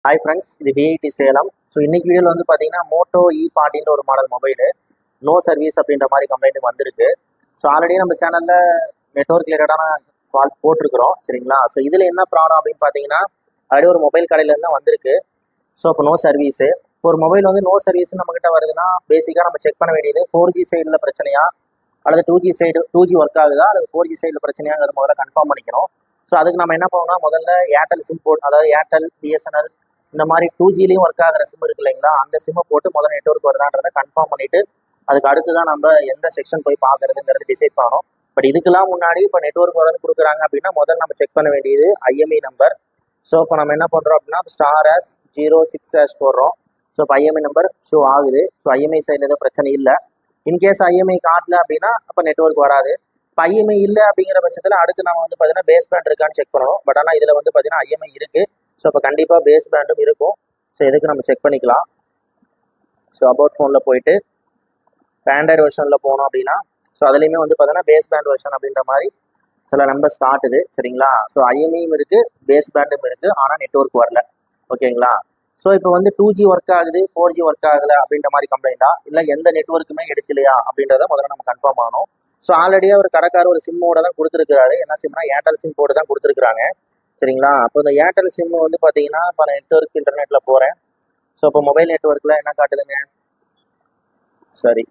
hi friends இது VIT Salem so இன்னைக்கு வீடியோவில் வந்து பார்த்தீங்கன்னா மோட்டோ இ ஃபார்ட்டின்ற ஒரு மாடல் மொபைலு நோ சர்வீஸ் அப்படின்ற மாதிரி கம்ப்ளைண்ட் வந்திருக்கு ஸோ ஆல்ரெடி நம்ம சேனலில் நெட்ஒர்க் ரிலேட்டடான ஃபால்ட் போட்டிருக்கிறோம் சரிங்களா ஸோ இதில் என்ன ப்ராப்ளம் அப்படின்னு பார்த்தீங்கன்னா ஆல்ரெடி ஒரு மொபைல் கடையிலேருந்து தான் வந்திருக்கு ஸோ இப்போ நோ சர்வீஸு இப்போ ஒரு மொபைல் வந்து நோ சர்வீஸ் நம்மக்கிட்ட வருதுன்னா பேசிக்காக நம்ம செக் பண்ண வேண்டியது ஃபோர் ஜி சைடில் பிரச்சனையா அல்லது two G side two G work ஆகுதா அல்லது ஃபோர் ஜி சைடில் பிரச்சனையாங்கிறது முதல்ல கன்ஃபார்ம் பண்ணிக்கணும் ஸோ அதுக்கு நம்ம என்ன பண்ணணும்னா முதல்ல ஏர்டெல் சிம் போட் அதாவது ஏர்டெல் பிஎஸ்என்எல் இந்த மாதிரி டூ ஜிலையும் ஒர்க் ஆகிற சிம் இருக்கு இல்லைங்களா அந்த சிம்மை போட்டு முதல்ல நெட்ஒர்க் வருதான்றதை கன்ஃபார்ம் பண்ணிட்டு அதுக்கு அடுத்து தான் நம்ம எந்த செக்ஷன் போய் பார்க்கறதுங்கிறது டிசைட் பண்ணணும் பட் இதுக்கெல்லாம் முன்னாடி இப்போ நெட்ஒர்க் வரது கொடுக்குறாங்க அப்படின்னா முதல்ல நம்ம செக் பண்ண வேண்டியது ஐஎம்இ நம்பர் ஸோ இப்போ நம்ம என்ன பண்ணுறோம் அப்படின்னா star hash zero six hash போடுறோம் ஸோ இப்போ ஐஎம்ஐ நம்பர் ஷோ ஆகுது ஸோ ஐஎம்ஐ சைடில் எதுவும் பிரச்சனை இல்லை இன்கேஸ் ஐஎம்ஐ காட்டல அப்படின்னா அப்போ நெட்ஒர்க் வராது இப்போ ஐஎம்ஐ இல்லை அப்படிங்கிற பட்சத்தில் அடுத்து நம்ம வந்து பார்த்தீங்கன்னா பேஸ் பேண்ட் இருக்கான்னு செக் பண்ணணும் பட் ஆனால் இதில் வந்து பார்த்தீங்கன்னா ஐஎம்ஐ இருக்குது ஸோ இப்போ கண்டிப்பாக பேஸ் பேண்டும் இருக்கும் ஸோ இதுக்கு நம்ம செக் பண்ணிக்கலாம் ஸோ அபவுட் ஃபோனில் போயிட்டு ஆண்ட்ராய்டு வெர்ஷனில் போனோம் அப்படின்னா ஸோ அதுலேயுமே வந்து பார்த்தீங்கன்னா பேஸ் பேண்ட் வெர்ஷன் அப்படின்ற மாதிரி சில நம்பர்ஸ் காட்டுது சரிங்களா ஸோ ஐஎம்ஐயும் இருக்குது பேஸ் பேண்டும் இருக்குது ஆனால் நெட்ஒர்க் வரல ஓகேங்களா ஸோ இப்போ வந்து டூ ஜி ஒர்க் ஆகுது ஃபோர் ஜி ஒர்க் ஆகலை அப்படின்ற மாதிரி கம்ப்ளைண்டா இல்லை எந்த நெட்ஒர்க்குமே எடுக்கலையா அப்படின்றத முதல்ல நம்ம கன்ஃபார்ம் பண்ணணும் ஸோ ஆல்ரெடியாக ஒரு கடைக்கார ஒரு சிம்மோட தான் கொடுத்துருக்காரு என்ன சிம்னா ஏர்டெல் சிம் போட்டு தான் கொடுத்துருக்காங்க சரிங்களா அப்போ இந்த ஏர்டெல் சிம் வந்து பார்த்தீங்கன்னா இப்போ நான் நெட்ஒர்க் இன்டர்நெட்டில் போகிறேன் ஸோ இப்போ மொபைல் நெட்ஒர்க்கில் என்ன காட்டுதுங்க சரி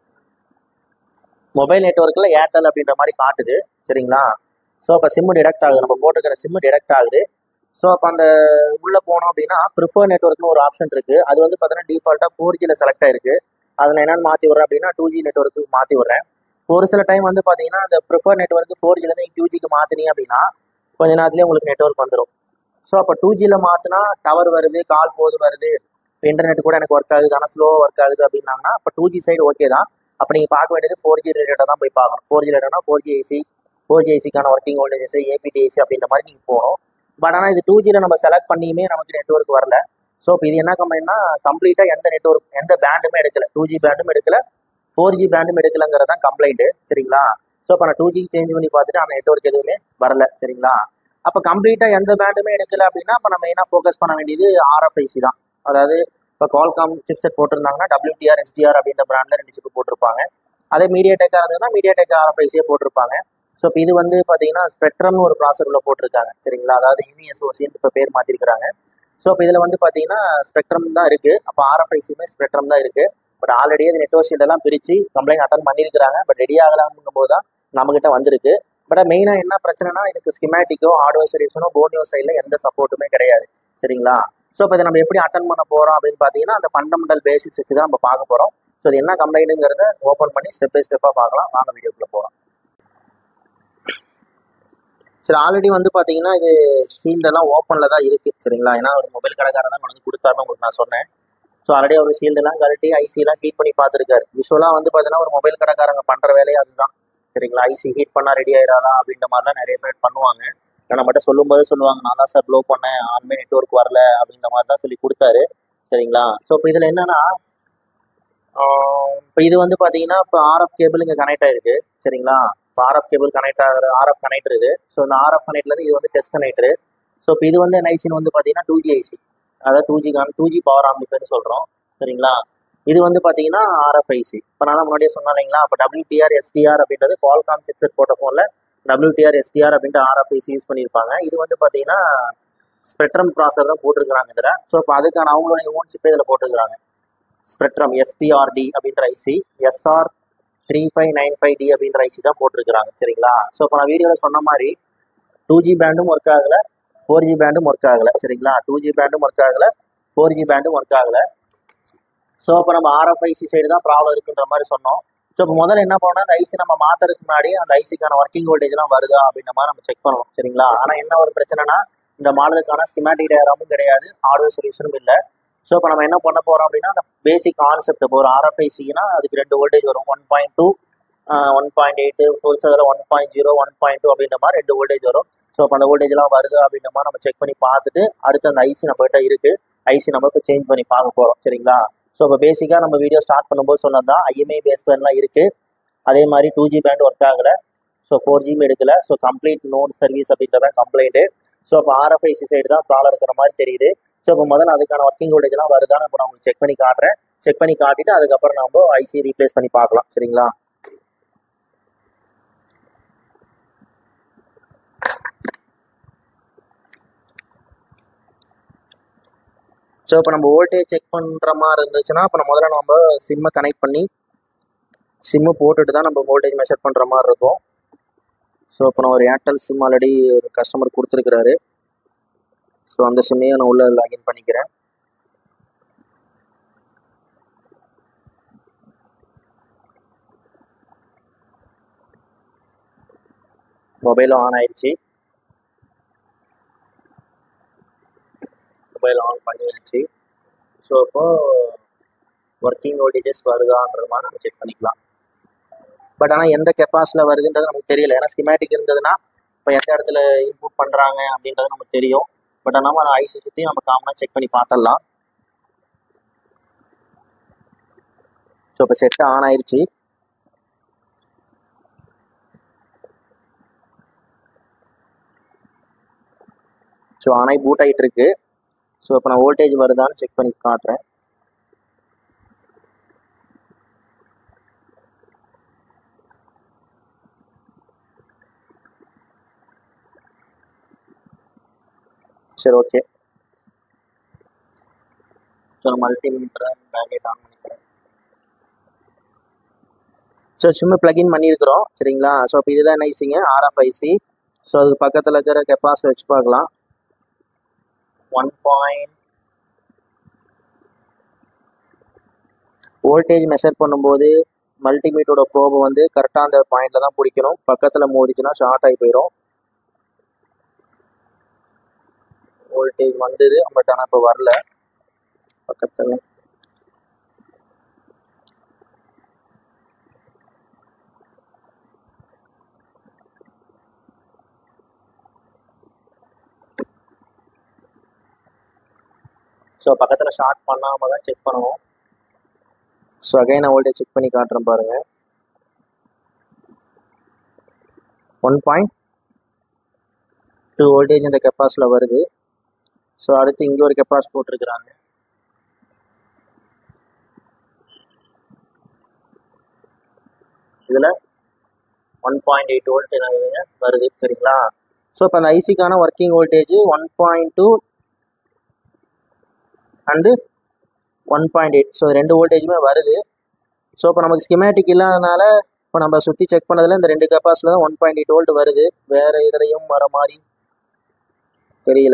மொபைல் நெட்ஒர்க்கில் ஏர்டெல் அப்படின்ற மாதிரி காட்டுது சரிங்களா ஸோ அப்போ சிம்மு டிடெக்ட் ஆகுது நம்ம போட்டுக்கிற சிம்மு டிடெக்ட் ஆகுது ஸோ அப்போ அந்த உள்ளே போனோம் அப்படின்னா ப்ரிஃபர் நெட்ஒர்க்னு ஒரு ஆப்ஷன் இருக்குது அது வந்து பார்த்தீங்கன்னா டிஃபால்ட்டாக ஃபோர் ஜியில் செலக்ட் ஆயிருக்கு அதை நான் என்னென்னு மாற்றி விட்றேன் அப்படின்னா டூ ஜி நெட்ஒர்க்கு மாற்றி விட்றேன் ஒரு சில டைம் வந்து பார்த்தீங்கன்னா அந்த ப்ரிஃபர் நெட்ஒர்க் ஃபோர் ஜிலேருந்து நீங்கள் டூ ஜிக்கு மாற்றினீங்க அப்படின்னா கொஞ்ச நேரத்துலேயே உங்களுக்கு நெட்ஒர்க் வந்துடும் ஸோ அப்போ டூ ஜியில் மாற்றினா டவர் வருது கால் போது வருது இன்டர்நெட் கூட எனக்கு ஒர்க் ஆகுது ஆனால் ஸ்லோவாக ஒர்க் ஆகுது அப்படின்னாங்கன்னா அப்போ டூ ஜி சைடு ஓகே தான் அப்போ நீங்கள் பார்க்க வேண்டியது ஃபோர் ஜி ரிலேட்டடாக தான் போய் பார்க்கணும் ஃபோர் ஜி ரிலேட்டட்னா four G AC four G ஏசிக்கான ஒர்க்கிங் வோல்டேஜஸ் ஏபிடிஏசி அப்படின்ற மாதிரி நீங்கள் போகணும் பட் ஆனால் இது டூ ஜியில் நம்ம செலக்ட் பண்ணியுமே நமக்கு நெட்ஒர்க் வரல ஸோ இப்போ இது என்ன கம்பெனினா கம்ப்ளீட்டாக எந்த நெட்ஒர்க் எந்த பேண்டுமே எடுக்கல டூ ஜி பேண்டும் எடுக்கல ஃபோர் ஜி பேண்டும் எடுக்கலங்கிறது தான் கம்ப்ளைண்ட்டு சரிங்களா ஸோ இப்போ நான் டூ ஜி சேஞ்ச் பண்ணி பார்த்துட்டு ஆனால் நெட்ஒர்க் எதுவுமே வரல சரிங்களா அப்போ கம்ப்ளீட்டாக எந்த பேண்டுமே எடுக்கல அப்படின்னா இப்போ நம்ம மெயினாக ஃபோக்கஸ் பண்ண வேண்டியது ஆர்எஃப்ஐசி தான் அதாவது இப்போ கால்காம் சிப்செட் போட்டிருந்தாங்கன்னா டபிள்யூடிஆர் எஸ்டிஆர் அப்படின்ற பிராண்டில் ரெண்டு சிப்பு போட்டிருப்பாங்க அதே மீடியா டெக்காக இருந்ததுன்னா மீடியா டெக் ஆர்எஃப்ஐசியே போட்டிருப்பாங்க ஸோ இப்போ இது வந்து பார்த்தீங்கன்னா ஸ்பெக்ட்ரம்னு ஒரு ப்ராசர் உள்ள போட்டிருக்காங்க சரிங்களா அதாவது யூனிஎஸ்ஓசின்னு இப்போ பேர் மாற்றிருக்கிறாங்க ஸோ இப்போ இதில் வந்து பார்த்தீங்கன்னா ஸ்பெக்ட்ரம் தான் இருக்குது அப்போ ஆர்எஃப்ஐசியுமே ஸ்பெக்ட்ரம் தான் இருக்குது பட் ஆல்ரெடி அது நெட்ஒர்க் ஷீல்டெல்லாம் பிரித்து கம்ப்ளைண்ட் அட்டன் பண்ணியிருக்கிறாங்க பட் ரெடி ஆகலாம்ங்கும் போது தான் நம்மகிட்ட வந்திருக்கு பட் மெயினாக என்ன பிரச்சனைனா இதுக்கு ஸ்கிமேட்டிக்கோ ஹார்ட்வேர் சொல்யூஷனோ போனியோ சைடில் எந்த சப்போர்ட்டுமே கிடையாது சரிங்களா ஸோ இப்போ இதை நம்ம எப்படி அட்டன் பண்ண போகிறோம் அப்படின்னு பார்த்தீங்கன்னா அந்த ஃபண்டமெண்டல் பேசிக்ஸ் வச்சு தான் நம்ம பார்க்க போகிறோம் ஸோ இது என்ன கம்ப்ளைண்ட்டுங்கிறத ஓப்பன் பண்ணி ஸ்டெப் பை ஸ்டெப்பாக பார்க்கலாம் வாங்க வீடியோக்குள்ளே போகலாம் சரி ஆல்ரெடி வந்து பார்த்தீங்கன்னா இது ஷீல்டெல்லாம் ஓப்பனில் தான் இருக்குது சரிங்களா ஏன்னா ஒரு மொபைல் கடைக்காரன் தான் கொண்டு வந்து கொடுத்தாருன்னு உங்களுக்கு நான் சொன்னேன் ஸோ ஆல்ரெடி அவர் ஷீல்டெல்லாம் கழட்டி ஐசிலாம் ஹீட் பண்ணி பார்த்துருக்காரு யூஸ்வலாக வந்து பார்த்தீங்கன்னா ஒரு மொபைல் கடைக்காரங்க பண்ணுற வேலையே அதுதான் சரிங்களா ஐசி ஹீட் பண்ணால் ரெடி ஆயிடாதா அப்படின்ற மாதிரிலாம் நிறைய பேர் பண்ணுவாங்க நம்மகிட்ட சொல்லும்போது சொல்லுவாங்க நான் தான் சார் ப்ளோ பண்ணேன் ஆன்மே நெட்ஒர்க் வரல அப்படின்ற மாதிரி தான் சொல்லி கொடுத்தாரு சரிங்களா ஸோ இப்போ இதில் என்னன்னா இப்போ இது வந்து பார்த்தீங்கன்னா இப்போ ஆர்எஃப் கேபிள் இங்கே கனெக்ட் ஆயிருக்கு சரிங்களா இப்போ ஆர்எஃப் கேபிள் கனெக்ட் ஆகிற ஆர்எஃப் கனெக்டர் இது ஸோ இந்த ஆர்எஃப் கனெக்ட்லேருந்து இது வந்து டெஸ்ட் கனெக்டர் ஸோ இப்போ இது வந்து என்ன ஐசின்னு வந்து பார்த்தீங்கன்னா டூ ஜி ஐசி அதாவது டூ ஜி கான் டூ ஜி பவர் ஆம்பிஃபைன்னு சொல்கிறோம் சரிங்களா இது வந்து பார்த்தீங்கன்னா ஆர்எஃப்ஐசி இப்போ நான் தான் முன்னாடியே சொன்னேன் இல்லைங்களா அப்போ டபிள்யூடிஆர் எஸ்டிஆர் அப்படின்றது குவால்காம் சிப்செட் போட்ட ஃபோனில் டபிள்யூடிஆர் எஸ்டிஆர் அப்படின்ட்டு ஆர்எஃப்ஐசி யூஸ் பண்ணியிருப்பாங்க இது வந்து பார்த்தீங்கன்னா ஸ்பெக்ட்ரம் ப்ராசர் தான் போட்டிருக்கிறாங்க இதில் ஸோ இப்போ அதுக்கான அவங்களுடைய ஓன் சிப்பே இதில் போட்டிருக்கிறாங்க ஸ்பெக்ட்ரம் எஸ்பிஆர்டி அப்படின்ற IC SR three five nine five T அப்படின்ற ஐசி தான் போட்டிருக்கிறாங்க சரிங்களா ஸோ இப்போ நான் வீடியோவில் சொன்ன மாதிரி டூ ஜி பேண்டும் ஒர்க் ஆகலை ஃபோர் ஜி பேண்டும் ஒர்க் ஆகலை சரிங்களா டூ ஜி பேண்டும் ஒர்க் ஆகலை ஃபோர் ஜி பேண்டும் ஒர்க் ஆகலை ஸோ இப்போ நம்ம ஆர்எஃப்ஐசி சைடு தான் ப்ராப்ளம் இருக்குன்ற மாதிரி சொன்னோம் ஸோ இப்போ முதல்ல என்ன பண்ணோம்னா அந்த ஐசி நம்ம மாற்றுறதுக்கு முன்னாடி அந்த ஐசிக்கான ஒர்க்கிங் வோல்டேஜ்லாம் வருதா அப்படின்ற மாதிரி நம்ம செக் பண்ணணும் சரிங்களா ஆனால் என்ன ஒரு பிரச்சனைனா இந்த மாடலுக்கான ஸ்கிமேட்டிக் டயராமும் கிடையாது ஹார்ட்வேர் சொல்யூஷனும் இல்லை ஸோ இப்போ நம்ம என்ன பண்ண போகிறோம் அப்படின்னா அந்த பேசிக் கான்செப்ட் இப்போ ஒரு ஆர்எஃப்ஐசினா அதுக்கு ரெண்டு வோல்டேஜ் வரும் one point two one point eight ஒரு சில one point zero one point two அப்படின்ற மாதிரி ரெண்டு வோல்டேஜ் வரும் ஸோ இப்போ அந்த வோல்டேஜ்லாம் வருது அப்படின்ற மாதிரி நம்ம செக் பண்ணி பார்த்துட்டு அடுத்து அந்த ஐசி நம்மகிட்ட இருக்குது ஐசி நம்ம இப்போ சேஞ்ச் பண்ணி பார்க்க போகிறோம் சரிங்களா ஸோ இப்போ பேசிக்காக நம்ம வீடியோ ஸ்டார்ட் பண்ணும்போது சொன்னது தான் ஐஎம்ஐ பேஸ் பேண்ட்லாம் இருக்குது அதே மாதிரி டூ ஜி பேண்ட் ஒர்க் ஆகலை ஸோ ஃபோர் ஜியும் எடுக்கல ஸோ கம்ப்ளீட் நோன் சர்வீஸ் அப்படின்றதான் கம்ப்ளைண்ட்டு ஸோ அப்போ ஆர்எஃப்ஐசி சைடு தான் ப்ராப்ளம் இருக்கிற மாதிரி தெரியுது ஸோ இப்போ முதல்ல அதுக்கான ஒர்க்கிங் வோல்டேஜ்லாம் வருதான்னு இப்போ நான் உங்களுக்கு செக் பண்ணி காட்டுறேன் செக் பண்ணி காட்டிட்டு அதுக்கப்புறம் நம்ம ஐசி ரீப்ளேஸ் பண்ணி பார்க்கலாம் சரிங்களா ஸோ இப்போ நம்ம வோல்டேஜ் செக் பண்ணுற மாதிரி இருந்துச்சுன்னா இப்போ நம்ம முதல்ல நம்ம சிம்மை கனெக்ட் பண்ணி சிம்மு போட்டுட்டு தான் நம்ம வோல்டேஜ் மெஷர் பண்ணுற மாதிரி இருக்கும் ஸோ இப்போ நான் ஒரு ஏர்டெல் சிம் ஆல்ரெடி ஒரு கஸ்டமர் கொடுத்துருக்குறாரு ஸோ அந்த சிம்மையும் நான் உள்ளே லாகின் பண்ணிக்கிறேன் மொபைலும் ஆன் ஆயிடுச்சு மொபைல் ஆன் பண்ணிடுச்சு ஸோ இப்போ ஒர்க்கிங் வோல்டேஜஸ் வருதான்ற மாதிரி நம்ம செக் பண்ணிக்கலாம் பட் ஆனால் எந்த கெப்பாசிட்டியில் வருதுன்றது நமக்கு தெரியல ஏன்னா ஸ்கிமேட்டிக் இருந்ததுன்னா இப்போ எந்த இடத்துல இன்புட் பண்ணுறாங்க அப்படின்றது நமக்கு தெரியும் பட் ஆனால் நம்ம அதை ஐசி சுற்றி நம்ம காமனாக செக் பண்ணி பார்த்துடலாம் ஸோ இப்போ செட் ஆன் ஆயிடுச்சு ஸோ ஆனாய் பூட் ஆகிட்டு இருக்கு ஸோ இப்போ நான் வோல்டேஜ் வருதான்னு செக் பண்ணி காட்டுறேன் சரி ஓகே ஸோ நான் மல்டிமீட்டரை பேக்கெட் ஆன் பண்ணிக்கிறேன் ஸோ சும்மா ப்ளகின் பண்ணியிருக்கிறோம் சரிங்களா ஸோ இப்போ இதுதான் ஐசிங்க ஆர்எஃப்ஐசி ஸோ அதுக்கு பக்கத்தில் இருக்கிற கெப்பாசிட்டி வச்சு பார்க்கலாம் ஒன் பாயிண்ட் வோல்டேஜ் மெஷர் பண்ணும்போது மல்டிமீட்டரோட ப்ரோபை வந்து கரெக்டாக அந்த பாயிண்டில் தான் பிடிக்கணும் பக்கத்தில் மூடிச்சுன்னா ஷார்ட் ஆகி போயிடும் வோல்டேஜ் வந்தது பட் ஆனால் இப்போ வரல பக்கத்தில் ஸோ பக்கத்தில் ஷார்ட் பண்ணாமல் தான் செக் பண்ணணும் ஸோ அகைன் நான் வோல்டேஜ் செக் பண்ணி காட்டுறேன் பாருங்க ஒன் பாயிண்ட் டூ வோல்டேஜ் இந்த கெப்பாசிட்டியில் வருது ஸோ அடுத்து இங்கே ஒரு கெப்பாசிட்டி போட்டிருக்கிறாங்க இதில் ஒன் பாயிண்ட் எயிட் வோல்ட் என்ன வருது சரிங்களா ஸோ இப்போ அந்த ஐசிக்கான working voltage one point two and one point eight so ரெண்டு வோல்டேஜுமே வருது ஸோ இப்போ நமக்கு ஸ்கிமேட்டிக் இல்லாதனால இப்போ நம்ம சுற்றி செக் பண்ணதில் இந்த ரெண்டு கெப்பாசிட்டியில் தான் ஒன் பாயிண்ட் எயிட் வோல்ட் வருது வேறு இதுலையும் வர மாதிரி தெரியல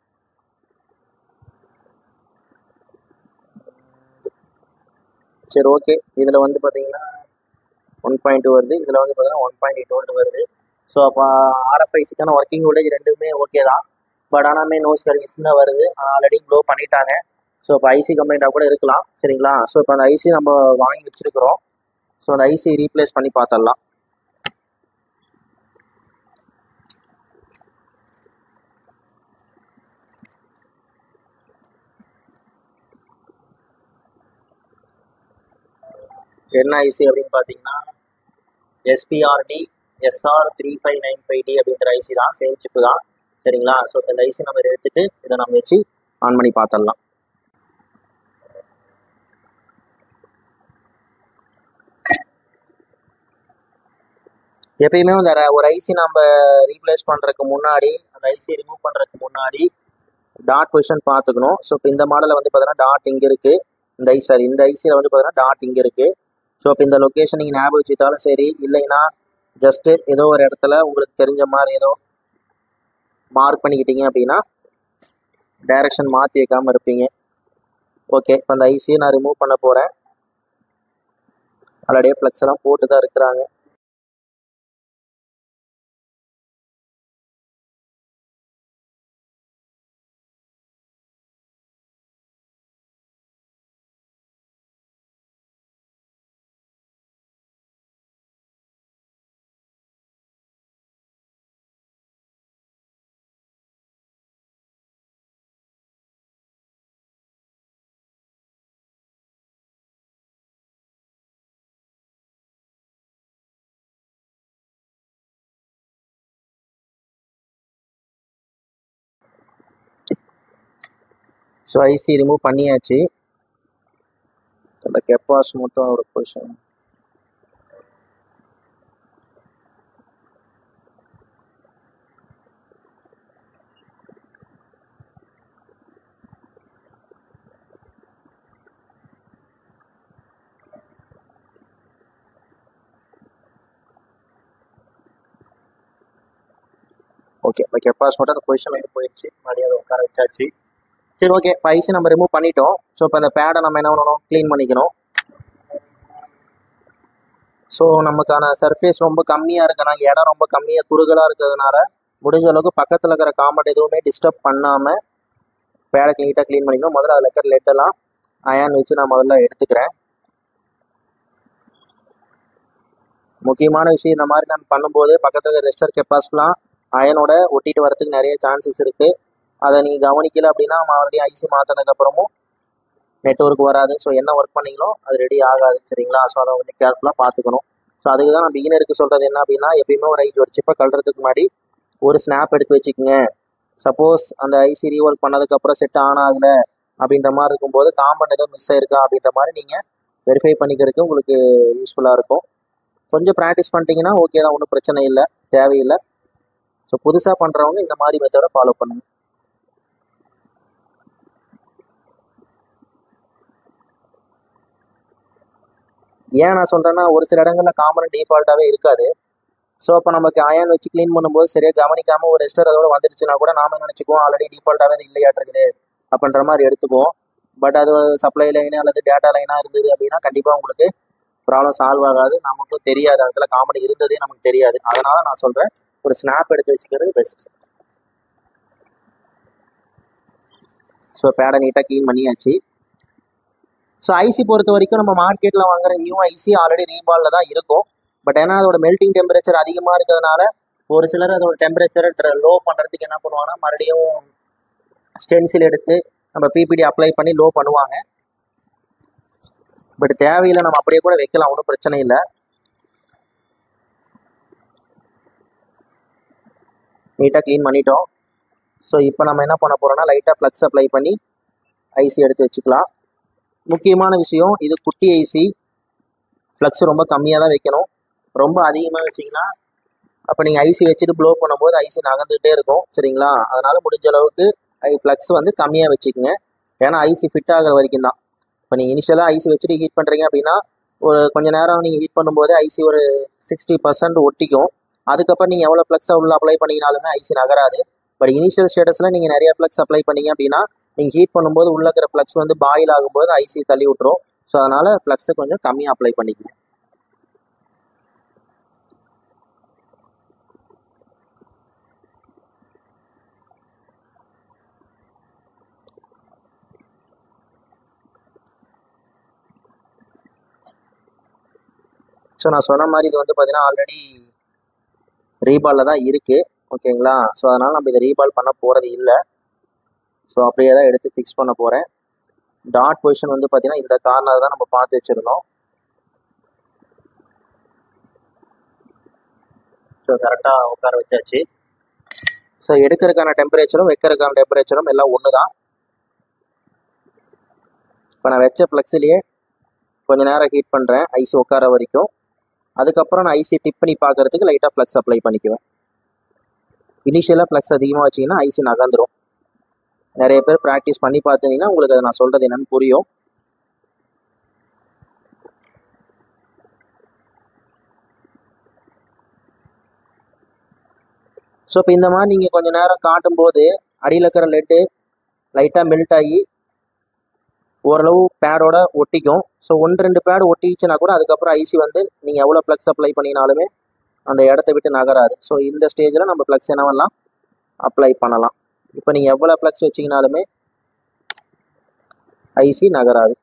சரி ஓகே இதில் வந்து பார்த்தீங்கன்னா ஒன் பாயிண்ட் டூ வருது இதில் வந்து பார்த்தீங்கன்னா ஒன் பாயிண்ட் எயிட் வோல்ட் வருது ஸோ அப்போ ஆர்எஃப்ஐசிக்கான ஒர்க்கிங் வோல்டேஜ் ரெண்டுமே ஓகே தான் பட் ஆனாலுமே நோ சர்வீஸ் தான் வருது ஆல்ரெடி க்ளோ பண்ணிட்டாங்க ஸோ இப்போ ஐசி கம்ப்ளைண்ட்டாக கூட இருக்கலாம் சரிங்களா ஸோ இப்போ அந்த ஐசி நம்ம வாங்கி வச்சுருக்கிறோம் ஸோ அந்த ஐசி ரீப்ளேஸ் பண்ணி பார்த்துடலாம் என்ன ஐசி அப்படின்னு பார்த்தீங்கன்னா SPRD SR three five nine five T அப்படின்ற ஐசி தான் சேம் சிப்பு தான் சரிங்களா ஸோ இந்த ஐசி நம்ம எடுத்துட்டு இதை நம்ம வச்சு ஆன் பண்ணி பார்த்துடலாம் எப்பயுமே அந்த ர- ஒரு ஐசி நம்ம ரீப்ளேஸ் பண்ணுறதுக்கு முன்னாடி அந்த ஐசி ரிமூவ் பண்ணுறதுக்கு முன்னாடி டாட் பொசிஷன் பார்த்துக்கணும் ஸோ இப்போ இந்த மாடலில் வந்து பார்த்தீங்கன்னா டாட் இங்கே இருக்குது இந்த ஐசி சாரி இந்த ஐசியில் வந்து பார்த்தீங்கன்னா டாட் இங்கே இருக்குது ஸோ இப்போ இந்த லொக்கேஷன் நீங்கள் ஞாபகம் வச்சுட்டாலும் சரி இல்லைன்னா ஜஸ்ட்டு ஏதோ ஒரு இடத்துல உங்களுக்கு தெரிஞ்ச மாதிரி ஏதோ மார்க் பண்ணிக்கிட்டீங்க அப்படின்னா டைரக்ஷன் மாற்றி வைக்காமல் இருப்பீங்க ஓகே இப்போ அந்த ஐசியை நான் ரிமூவ் பண்ண போகிறேன் ஆல்ரெடியே ஃப்ளெக்ஸ் எல்லாம் போட்டு தான் இருக்கிறாங்க ஸோ ஐசி ரிமூவ் பண்ணியாச்சு அந்த கெப்பாஸ் மட்டும் ஒரு பொசிஷன் ஓகே இப்போ கெப்பாஸ் மட்டும் அந்த பொசிஷன் வந்து போயிடுச்சு மறுபடியும் அதை உட்கார வச்சாச்சு சரி ஓகே இப்போ ஐசி நம்ம ரிமூவ் பண்ணிட்டோம் ஸோ இப்போ அந்த பேடை நம்ம என்ன பண்ணணும் க்ளீன் பண்ணிக்கணும் ஸோ நமக்கான சர்ஃபேஸ் ரொம்ப கம்மியாக இருக்கனால இடம் ரொம்ப கம்மியாக குறுகலாக இருக்கிறதுனால முடிஞ்ச அளவுக்கு பக்கத்தில் இருக்கிற காம்பவுண்ட் எதுவுமே டிஸ்டர்ப் பண்ணாமல் பேடை நீட்டாக க்ளீன் பண்ணிக்கணும் முதல்ல அதில் இருக்கிற லெட்டெல்லாம் அயான் வச்சு நான் முதல்ல எடுத்துக்கிறேன் முக்கியமான விஷயம் இந்த மாதிரி நம்ம பண்ணும்போது பக்கத்தில் இருக்கிற ரெஸ்டர் கெப்பாஸ்லாம் அயனோட ஒட்டிட்டு வரதுக்கு நிறைய சான்சஸ் இருக்குது அதை நீங்கள் கவனிக்கல அப்படின்னா மறுபடியும் ஐசி மாற்றினதுக்கு அப்புறமும் நெட்ஒர்க் வராது ஸோ என்ன ஒர்க் பண்ணீங்களோ அது ரெடி ஆகாது சரிங்களா ஸோ அதை கொஞ்சம் கேர்ஃபுல்லாக பார்த்துக்கணும் ஸோ அதுக்கு தான் நான் பிகினருக்கு சொல்கிறது என்ன அப்படின்னா எப்பயுமே ஒரு ஐசி ஒரு சிப்பை கழுறதுக்கு முன்னாடி ஒரு ஸ்னாப் எடுத்து வச்சுக்கோங்க சப்போஸ் அந்த ஐசி ரீஒர்க் பண்ணதுக்கப்புறம் செட் ஆன் ஆகலை அப்படின்ற மாதிரி இருக்கும்போது காம்பவுண்ட் ஏதோ மிஸ் ஆயிருக்கா அப்படின்ற மாதிரி நீங்கள் வெரிஃபை பண்ணிக்கிறதுக்கு உங்களுக்கு யூஸ்ஃபுல்லாக இருக்கும் கொஞ்சம் ப்ராக்டிஸ் பண்ணிட்டீங்கன்னா ஓகே தான் ஒன்றும் பிரச்சனை இல்லை தேவையில்லை ஸோ புதுசாக பண்ணுறவங்க இந்த மாதிரி மெத்தடை ஃபாலோ பண்ணுங்க ஏன் நான் சொல்கிறேன்னா ஒரு சில இடங்களில் காமன் டிஃபால்ட்டாகவே இருக்காது ஸோ அப்போ நமக்கு அயன் வச்சு க்ளீன் பண்ணும்போது சரியாக கவனிக்காமல் ஒரு ரெஸ்டர் அதோட வந்துடுச்சுன்னா கூட நாம நினச்சிக்குவோம் ஆல்ரெடி டிஃபால்ட்டாகவே அது இல்லையாட்டு இருக்குது அப்படின்ற மாதிரி எடுத்துக்குவோம் பட் அது சப்ளை லைனு அல்லது டேட்டா லைனாக இருந்தது அப்படின்னா கண்டிப்பாக உங்களுக்கு ப்ராப்ளம் சால்வ் ஆகாது நமக்கும் தெரியாது அந்த இடத்துல காமெடி இருந்ததே நமக்கு தெரியாது அதனால நான் சொல்கிறேன் ஒரு ஸ்னாப் எடுத்து வச்சுக்கிறது பெஸ்ட் ஸோ பேடை நீட்டாக க்ளீன் பண்ணியாச்சு ஸோ ஐசி பொறுத்த வரைக்கும் நம்ம மார்க்கெட்டில் வாங்குற நியூ ஐசி ஆல்ரெடி ரீபாலில் தான் இருக்கும் பட் ஏன்னா அதோட மெல்டிங் டெம்பரேச்சர் அதிகமாக இருக்கிறதுனால ஒரு சிலர் அதோட டெம்பரேச்சரை லோ பண்ணுறதுக்கு என்ன பண்ணுவாங்கன்னா மறுபடியும் ஸ்டென்சில் எடுத்து நம்ம பிபிடி அப்ளை பண்ணி லோ பண்ணுவாங்க பட் தேவையில்லை நம்ம அப்படியே கூட வைக்கலாம் ஒன்றும் பிரச்சனை இல்லை நீட்டாக க்ளீன் பண்ணிட்டோம் ஸோ இப்போ நம்ம என்ன பண்ண போகிறோம்னா லைட்டாக ஃப்ளக்ஸ் அப்ளை பண்ணி ஐசி எடுத்து வச்சுக்கலாம் முக்கியமான விஷயம் இது குட்டி ஐசி ஃப்ளக்ஸ் ரொம்ப கம்மியாக தான் வைக்கணும் ரொம்ப அதிகமாக வச்சிங்கன்னா அப்போ நீங்கள் ஐசி வச்சுட்டு ப்ளோ பண்ணும்போது ஐசி நகர்ந்துகிட்டே இருக்கும் சரிங்களா அதனால் முடிஞ்ச அளவுக்கு ஐ ஃப்ளக்ஸ் வந்து கம்மியாக வச்சுக்கோங்க ஏன்னா ஐசி ஃபிட் ஆகிற வரைக்கும் தான் இப்போ நீங்கள் இனிஷியலாக ஐசி வச்சுட்டு ஹீட் பண்ணுறீங்க அப்படின்னா ஒரு கொஞ்ச நேரம் நீங்கள் ஹீட் பண்ணும்போது ஐசி ஒரு சிக்ஸ்டி பர்சன்ட் ஒட்டிக்கும் அதுக்கப்புறம் நீங்கள் எவ்வளோ ஃப்ளக்ஸை உள்ள அப்ளை பண்ணிங்கனாலுமே ஐசி நகராது பட் இனிஷியல் ஸ்டேட்டஸில் நீங்கள் நிறைய ஃப்ளக்ஸ் அப்ளை பண்ணீங்க அப்படின்னா நீங்கள் ஹீட் பண்ணும்போது உள்ள இருக்கிற ஃப்ளக்ஸ் வந்து பாயில் ஆகும்போது ஐசி தள்ளி விட்டுரும் ஸோ அதனால் ஃப்ளக்ஸை கொஞ்சம் கம்மியாக அப்ளை பண்ணிக்கங்க ஸோ நான் சொன்ன மாதிரி இது வந்து பார்த்தீங்கன்னா ஆல்ரெடி ரீபாலில் தான் இருக்குது ஓகேங்களா ஸோ அதனால் நம்ம இதை ரீபால் பண்ண போகிறது இல்லை ஸோ அப்படியே தான் எடுத்து ஃபிக்ஸ் பண்ண போகிறேன் டாட் பொசிஷன் வந்து பார்த்தீங்கன்னா இந்த கார்னர் தான் நம்ம பார்த்து வச்சுருந்தோம் ஸோ கரெக்டாக உட்கார வச்சாச்சு ஸோ எடுக்கிறதுக்கான டெம்பரேச்சரும் வைக்கிறதுக்கான டெம்பரேச்சரும் எல்லாம் ஒன்று தான் இப்போ நான் வச்ச ஃப்ளெக்ஸ்லேயே கொஞ்ச நேரம் ஹீட் பண்ணுறேன் ஐஸ் உட்கார வரைக்கும் அதுக்கப்புறம் நான் ஐசி டிப் பண்ணி பார்க்கறதுக்கு லைட்டாக ஃப்ளக்ஸ் அப்ளை பண்ணிக்குவேன் இனிஷியலாக ஃப்ளக்ஸ் அதிகமாக வச்சிங்கன்னா ஐசி நகர்ந்துடும் நிறைய பேர் ப்ராக்டிஸ் பண்ணி பார்த்துருந்தீங்கன்னா உங்களுக்கு அதை நான் சொல்கிறது என்னன்னு புரியும் ஸோ இப்போ இந்த மாதிரி நீங்கள் கொஞ்சம் நேரம் காட்டும்போது அடியில் இருக்கிற லெட்டு லைட்டாக மெல்ட் ஆகி ஓரளவு பேடோட ஒட்டிக்கும் ஸோ ஒன்று ரெண்டு பேட் ஒட்டிச்சுன்னா கூட அதுக்கப்புறம் ஐசி வந்து நீங்கள் எவ்வளோ ஃப்ளக்ஸ் அப்ளை பண்ணினாலுமே அந்த இடத்த விட்டு நகராது ஸோ இந்த ஸ்டேஜில் நம்ம ஃப்ளக்ஸ் என்ன பண்ணலாம் அப்ளை பண்ணலாம் இப்போ நீங்கள் எவ்வளோ ஃப்ளக்ஸ் வச்சிங்கனாலுமே ஐசி நகராது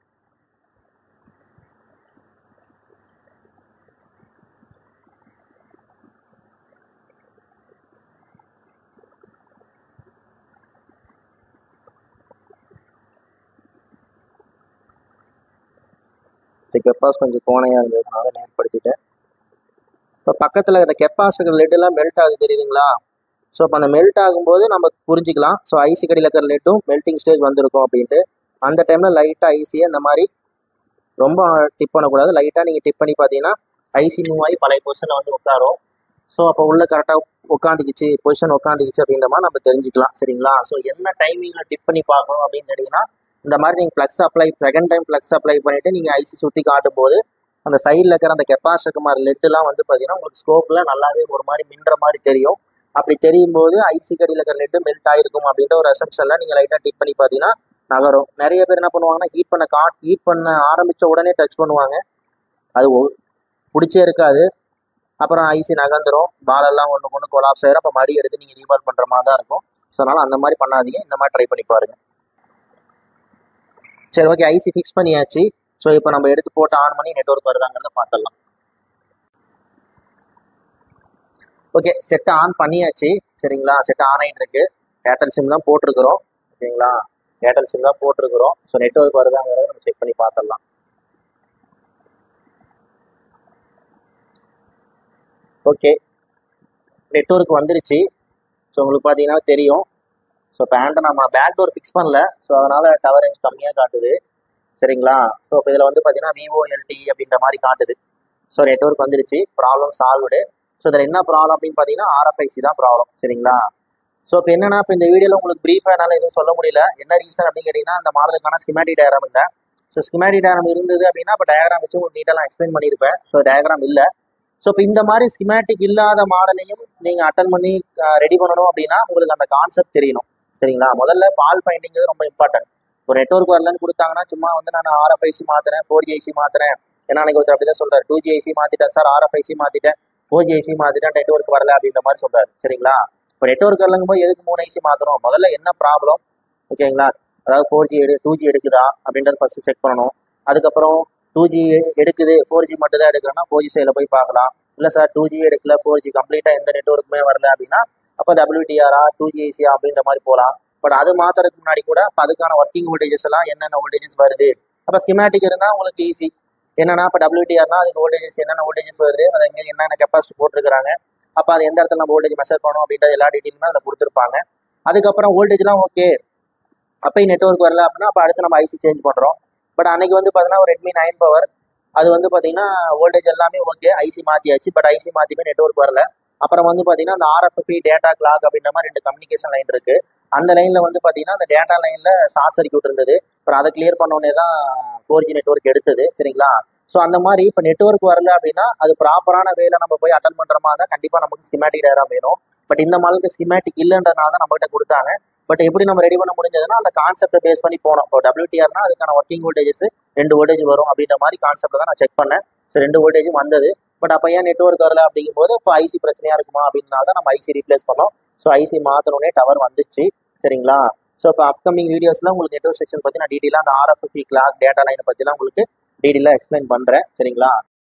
இந்த கெப்பாஸ் கொஞ்சம் கோணையாக இருந்ததுனால நான் ஏற்படுத்திட்டேன் இப்போ பக்கத்தில் இந்த கெப்பாஸ் இருக்கிற லெட்டெல்லாம் மெல்ட் ஆகுது தெரியுதுங்களா ஸோ அப்போ அந்த மெல்ட் ஆகும்போது நம்ம புரிஞ்சுக்கலாம் ஸோ ஐசி கடியில் இருக்கிற லெட்டும் மெல்ட்டிங் ஸ்டேஜ் வந்திருக்கும் அப்படின்ட்டு அந்த டைமில் லைட்டாக ஐசியை இந்த மாதிரி ரொம்ப டிப் பண்ணக்கூடாது லைட்டாக நீங்கள் டிப் பண்ணி பார்த்தீங்கன்னா ஐசி மூவ் ஆகி பழைய பொசிஷனில் வந்து உட்காரும் ஸோ அப்போ உள்ள கரெக்டாக உட்காந்துக்கிச்சு பொசிஷன் உட்காந்துக்கிச்சு அப்படின்ற மாதிரி நம்ம தெரிஞ்சுக்கலாம் சரிங்களா ஸோ என்ன டைமிங்கில் டிப் பண்ணி பார்க்கணும் அப்படின்னு கேட்டிங்கன்னா இந்த மாதிரி நீங்கள் flux apply second time flux apply பண்ணிவிட்டு நீங்கள் ஐசி சுற்றி காட்டும் போது அந்த சைடில் இருக்கிற அந்த கெப்பாசிட்டர் மாதிரி லெட்டுலாம் வந்து பார்த்தீங்கன்னா உங்களுக்கு ஸ்கோப்பில் நல்லாவே ஒரு மாதிரி மின்ற மாதிரி தெரியும் அப்படி தெரியும் போது ஐசி கடியில் இருக்கிற லெட்டு மெல்ட் ஆயிருக்கும் அப்படின்ற ஒரு அசம்ஷனில் நீங்கள் லைட்டாக டிப் பண்ணி பார்த்தீங்கன்னா நகரும் நிறைய பேர் என்ன பண்ணுவாங்கன்னா ஹீட் பண்ண காட் ஹீட் பண்ண ஆரம்பித்த உடனே டச் பண்ணுவாங்க அது ஒ- பிடிச்சே இருக்காது அப்புறம் ஐசி நகர்ந்துரும் பாலெல்லாம் ஒன்று ஒன்று கொலாப்ஸ் ஆயிரும் அப்போ மடி எடுத்து நீங்கள் ரீபால் பண்ணுற மாதிரி தான் இருக்கும் ஸோ அதனால் அந்த மாதிரி பண்ணாதீங்க இந்த மாதிரி ட்ரை பண்ணி பாருங்க சரி ஓகே ஐசி ஃபிக்ஸ் பண்ணியாச்சு ஸோ இப்போ நம்ம எடுத்து போட்டு ஆன் பண்ணி நெட்வொர்க் வருதாங்கிறத பார்த்துடலாம் ஓகே செட் ஆன் பண்ணியாச்சு சரிங்களா செட் ஆன் ஆகிட்டு இருக்கு ஏர்டெல் சிம் தான் போட்டிருக்கிறோம் ஓகேங்களா ஏர்டெல் சிம் தான் போட்டிருக்கிறோம் ஸோ நெட்வொர்க் வருதாங்கிறத நம்ம செக் பண்ணி பார்த்துடலாம் ஓகே நெட்வொர்க் வந்துருச்சு ஸோ உங்களுக்கு பார்த்தீங்கன்னா தெரியும் ஸோ பேண்ட்டை நம்ம பேக் டோர் ஃபிக்ஸ் பண்ணல ஸோ அதனால் டவரேஜ் கம்மியாக காட்டுது சரிங்களா ஸோ இப்போ இதில் வந்து பார்த்தீங்கன்னா விவோ எல்டி அப்படின்ற மாதிரி காட்டுது ஸோ நெட்வொர்க் வந்துருச்சு ப்ராப்ளம் சால்வ்டு ஸோ இதில் என்ன ப்ராப்ளம் அப்படின்னு பார்த்தீங்கன்னா ஆர்எஃப்ஐசி தான் ப்ராப்ளம் சரிங்களா ஸோ இப்போ என்னன்னா இப்போ இந்த வீடியோவில் உங்களுக்கு ப்ரீஃபாக என்னால் எதுவும் சொல்ல முடியல என்ன ரீசன் அப்படின்னு கேட்டிங்கன்னா அந்த மாடலுக்கான ஸ்கிமேட்டிக் டயக்ராம் இல்லை ஸோ ஸ்கிமேட்டிக் டயக்ராம் இருந்தது அப்படின்னா இப்போ டயக்ராம் வச்சு உங்களுக்கு நீட்டெல்லாம் எக்ஸ்பிளைன் பண்ணியிருப்பேன் ஸோ டயக்ராம் இல்லை ஸோ இப்போ இந்த மாதிரி ஸ்கிமேட்டிக் இல்லாத மாடலையும் நீங்கள் அட்டன் பண்ணி ரெடி பண்ணணும் அப்படின்னா உங்களுக்கு அந்த கான்செப்ட் தெரியணும் சரிங்களா முதல்ல பால் ஃபைண்டிங் ரொம்ப இம்பார்ட்டன்ட் ஒரு நெட்ஒர்க் வரலன்னு கொடுத்தாங்கன்னா சும்மா வந்து நான் ஆர்எஃப்ஐசி மாத்துறேன் ஃபோர் ஜிஐசி மாத்துறேன் ஏன்னா அன்னைக்கு ஒருத்தர் அப்படிதான் சொல்றாரு டூ ஜிஐசி மாத்திட்டேன் சார் ஆர்எஃப்ஐசி மாத்திட்டேன் ஃபோர் ஜிஐசி மாத்திட்டேன் நெட்ஒர்க் வரல அப்படின்ற மாதிரி சொல்றாரு சரிங்களா இப்போ நெட்ஒர்க் வரலங்கும் போது எதுக்கு மூணு ஐசி மாத்தணும் முதல்ல என்ன ப்ராப்ளம் ஓகேங்களா அதாவது ஃபோர் ஜி எடு டூ ஜி எடுக்குதா அப்படின்றத ஃபர்ஸ்ட் செக் பண்ணணும் அதுக்கப்புறம் டூ ஜி எடுக்குது ஃபோர் ஜி மட்டும் தான் எடுக்கிறேன்னா ஃபோர் ஜி சைடில் போய் பார்க்கலாம் இல்லை சார் டூ ஜி எடுக்கல ஃபோர் ஜி கம்ப்ளீட்டாக எந்த நெட்ஒர்க்குமே வரல அப்படின்னா அப்போ டபிள்யூடிஆரா டூ ஜிஐசியா அப்படின்ற மாதிரி போகலாம் பட் அது மாத்துறதுக்கு முன்னாடி கூட அப்போ அதுக்கான ஒர்க்கிங் வோல்டேஜஸ் எல்லாம் என்னென்ன வோல்டேஜஸ் வருது அப்போ ஸ்கிமேட்டிக் இருந்தால் உங்களுக்கு ஈஸி என்னன்னா இப்போ டபிள்யூடிஆர்னா அதுக்கு வோல்டேஜஸ் என்னென்ன வோல்டேஜஸ் வருது அது எங்கே என்னென்ன கெப்பாசிட்டி போட்டிருக்காங்க அப்போ அது எந்த இடத்துல நம்ம வோல்டேஜ் மெஷர் பண்ணணும் அப்படின்ற எல்லா டீட்டெயிலுமே அதில் கொடுத்துருப்பாங்க அதுக்கப்புறம் வோல்டேஜ்லாம் ஓகே அப்பயும் நெட்ஒர்க் வரல அப்படின்னா அப்போ அடுத்து நம்ம ஐசி சேஞ்ச் பண்ணுறோம் பட் அன்னைக்கு வந்து பார்த்தீங்கன்னா ஒரு ரெட்மி நைன் பவர் அது வந்து பார்த்தீங்கன்னா வோல்டேஜ் எல்லாமே ஓகே ஐசி மாற்றியாச்சு பட் ஐசி மாற்றியுமே நெட்ஒர்க் வரல அப்புறம் வந்து பார்த்தீங்கன்னா அந்த ஆர்எஃப்எஃபி டேட்டா கிளாக் அப்படின்ற மாதிரி ரெண்டு கம்யூனிகேஷன் லைன் இருக்கு அந்த லைன்ல வந்து பார்த்தீங்கன்னா அந்த டேட்டா லைன்ல ஷார்ட் சர்க்யூட் இருந்தது அப்புறம் அதை கிளியர் பண்ணோடனே தான் ஃபோர் ஜி நெட்ஒர்க் எடுத்தது சரிங்களா ஸோ அந்த மாதிரி இப்போ நெட்ஒர்க் வரல அப்படின்னா அது ப்ராப்பரான வேலை நம்ம போய் அட்டன் பண்ற மாதிரி தான் கண்டிப்பாக நமக்கு ஸ்கிமேட்டிக் டயராம் வேணும் பட் இந்த மாலுக்கு ஸ்கிமேட்டிக் இல்லைன்றதுனால தான் நம்மகிட்ட கொடுத்தாங்க பட் எப்படி நம்ம ரெடி பண்ண முடிஞ்சதுன்னா அந்த கான்செப்டை பேஸ் பண்ணி போனோம் இப்போ டபிள்யூடிஆர்னா அதுக்கான ஒர்க்கிங் வோல்டேஜஸ் ரெண்டு வோல்டேஜ் வரும் அப்படின்ற மாதிரி கான்செப்ட் தான் நான் செக் பண்ணேன் ஸோ ரெண்டு வோல்டேஜும் வந்தது பட் அப்போ ஏன் நெட்ஒர்க் வரல அப்படிங்கும்போது இப்போ ஐசி பிரச்சனையா இருக்குமா அப்படின்னா தான் நம்ம ஐசி ரீப்ளேஸ் பண்ணோம் ஸோ ஐசி மாத்தணுன்னே டவர் வந்துச்சு சரிங்களா ஸோ இப்போ அப்கமிங் வீடியோஸ்ல உங்களுக்கு நெட்ஒர்க் செக்ஷன் பற்றி நான் டீட்டெயிலாக அந்த ஆர்எஃப்எஃபி கிளாக் டேட்டா லைனை பற்றிலாம் உங்களுக்கு டீட்டெயிலாக எக்ஸ்பிளைன் பண்ணுறேன் சரிங்களா